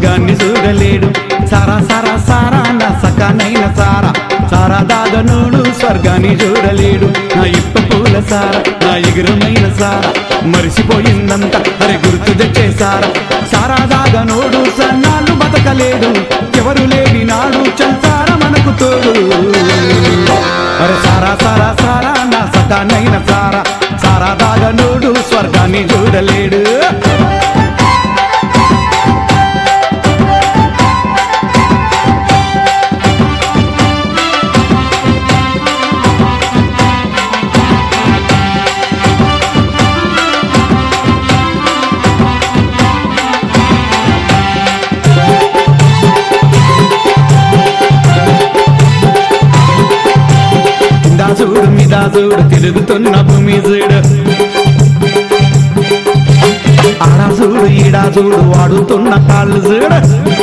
స్వర్గాన్ని చూడలేడు సారా సారా సారా నా సకానైన సారా సారా దాగనోడు స్వర్గాన్ని చూడలేడు నా ఇప్ప పూల సారా నా ఎగురమైన సారా మరిసిపోయిందంత అరే గుర్తు తెచ్చే సారా సారా దాగనోడు సన్నాళ్ళు బతకలేడు ఎవరు లేని నాడు చంసారా మనకు తోడు అరే సారా సారా సారా నా సకానైన సారా సారా దాగనోడు స్వర్గాన్ని చూడలేడు కింద చూడు మీద చూడు తిరుగుతున్న భూమి చూడు ఆడా చూడు ఈడా చూడు వాడుతున్న కాళ్ళు చూడు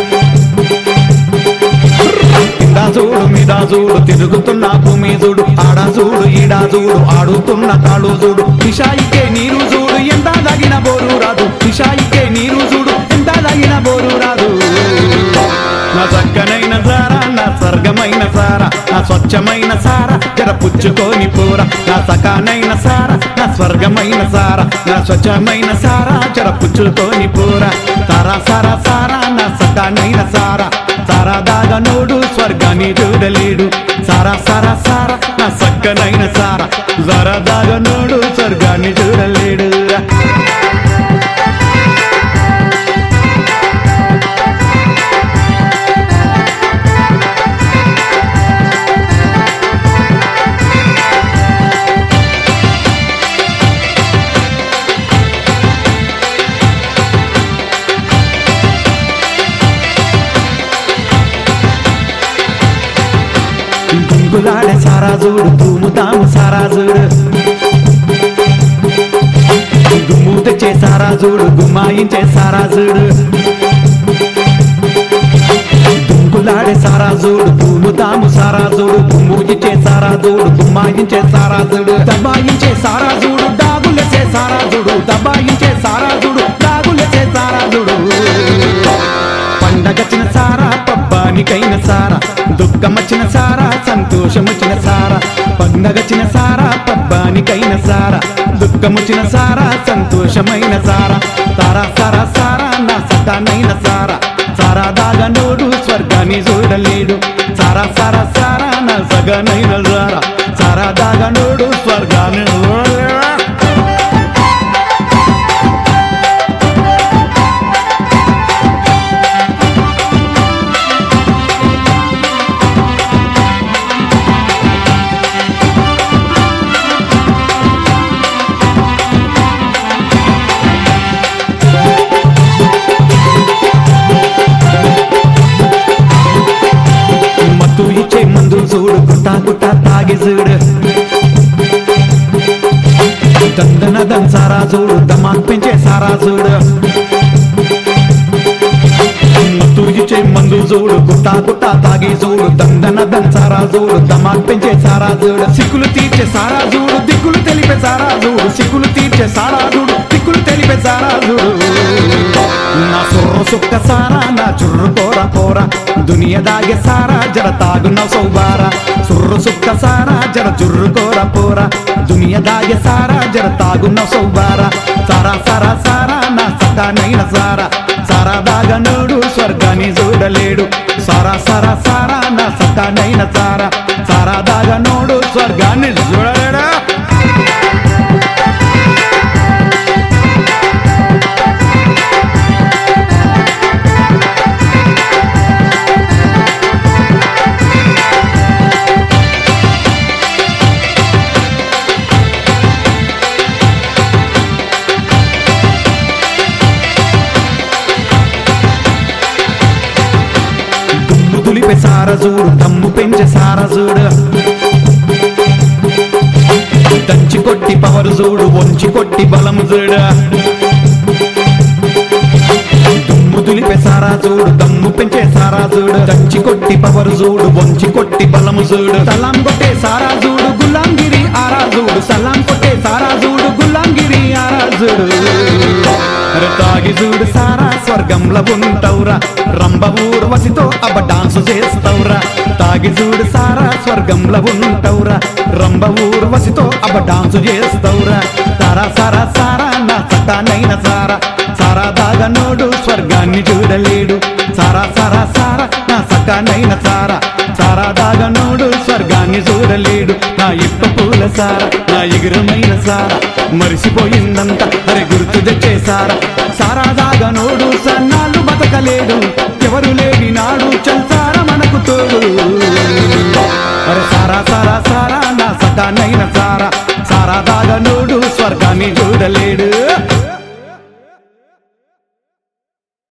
కింద చూడు మీద చూడు తిరుగుతున్న భూమి చూడు ఆడా చూడు ఈడా చూడు ఆడుతున్న కాళ్ళు చూడు దిశాయికే నీరు చూడు ఎంత తగిన బోరు రాదు దిశాయికే నీరు చూడు ఎంత తగిన బోరు రాదు నా చక్కనైన సారా నా స్వర్గమైన సారా నా స్వచ్ఛమైన సారా జర పుచ్చుకొని పోరా నా సకానైన సారా నా స్వర్గమైన సారా నా స్వచ్ఛమైన సారా జర పుచ్చుకొని పోరా సారా సారా సారా నా సకానైన సారా సారా దాగనోడు స్వర్గాన్ని చూడలేడు సారా సారా సారా నా సక్కనైన సారా సారా దాగనోడు స్వర్గాన్ని చూడలేడు గుంగులాడే సారాజుడు తూముతాము సారాజుడు గుమ్ము తెచ్చే సారాజుడు గుమ్మాయించే సారాజుడు గుంగులాడే సారాజుడు తూముతాము సారాజుడు గుమ్ము ఇచ్చే సారాజుడు గుమ్మాయించే సారాజుడు దబాయించే సారాజుడు దాగులెసే సారాజుడు దబాయించే సారాజుడు దాగులెసే సారాజుడు పండగచ్చిన సారా పబ్బానికైన సారా దుఃఖమచ్చిన సారా సంతోషమొచ్చిన సారా పండగచ్చిన సారా పబ్బానికైన సారా దుఃఖమొచ్చిన సారా సంతోషమైన సారా సారా సారా సారా నా సతానైన సారా సారా దాగనోడు స్వర్గాన్ని చూడలేడు సారా సారా సారా నా సగనైన సారా సారా దాగనోడు స్వర్గాన్ని చూడలేడు మత్తు ఇచ్చే మందు చూడు గుట్టా గుట్టా తాగి చూడు దందన దన్ సారా చూడు దమాక్ పెంచే సారా చూడు మత్తు ఇచ్చే మందు చూడు గుట్టా గుట్టా తాగి చూడు దందన దన్ సారా చూడు దమాక్ పెంచే సారా చూడు సిక్కులు తీర్చే సారా చూడు దిక్కులు తెలిపే సారా చూడు సిక్కులు తీర్చే సారా చూడు దిక్కులు తెలిపే సారా చూడు నా సొర్ర సుక్క సారా నా చుర్రు పోరా పోరా దునియ దాగే సారా జర తాగున్న సౌబారా సుర్రు సుక్క సారా జర జుర్రు కోర పోరా దునియ దాగే సారా జర తాగున్న సౌబారా సారా సారా సారా నా సతానైన సారా సారా దాగనోడు స్వర్గాన్ని చూడలేడు సారా సారా సారా నా సతానైన సారా సారా దాగనోడు స్వర్గాన్ని చూడలేడా దుమ్ము దులిపే సారజూడు దమ్ము పెంచే సారజూడు దంచి కొట్టి పవరు చూడు వంచి కొట్టి బలము చూడు దుమ్ము దులిపే సారా చూడు దమ్ము పెంచే సారా చూడు దంచి కొట్టి పవరు చూడు వంచి కొట్టి బలము చూడు సలాం కొట్టే సారా చూడు గులాంగిరి ఆరా చూడు సలాం కొట్టే సారా చూడు గులాంగిరి ఆరా చూడు అరే తాగి తాగి చూడు సారా స్వర్గంలో ఉంటావురా రంభ ఊర్వశితో అబ్బ డాన్స్ చేస్తావురా తాగి చూడు సారా స్వర్గంలో ఉంటావురా రంభ ఊర్వశితో అబ్బ డాన్స్ చేస్తావురా సారా సారా సారా నా సతానైన సారా సారా దాగనోడు స్వర్గాన్ని చూడలేడు సారా సారా సారా నా సకానైన సారా సారా దాగనోడు స్వర్గాన్ని చూడలేడు నా ఇప్ప పూల సారా నా ఎగురమైన సారా మరిసిపోయిందంత అరే గుర్తు తెచ్చేసారా సారా దాగనోడు సన్నాళ్ళు బతకలేడు ఎవరు లేని నాడు చల్సారా మనకు తోడు అరే సారా సారా సారా నా సకానైన సారా సారా దాగనోడు స్వర్గాన్ని చూడలేడు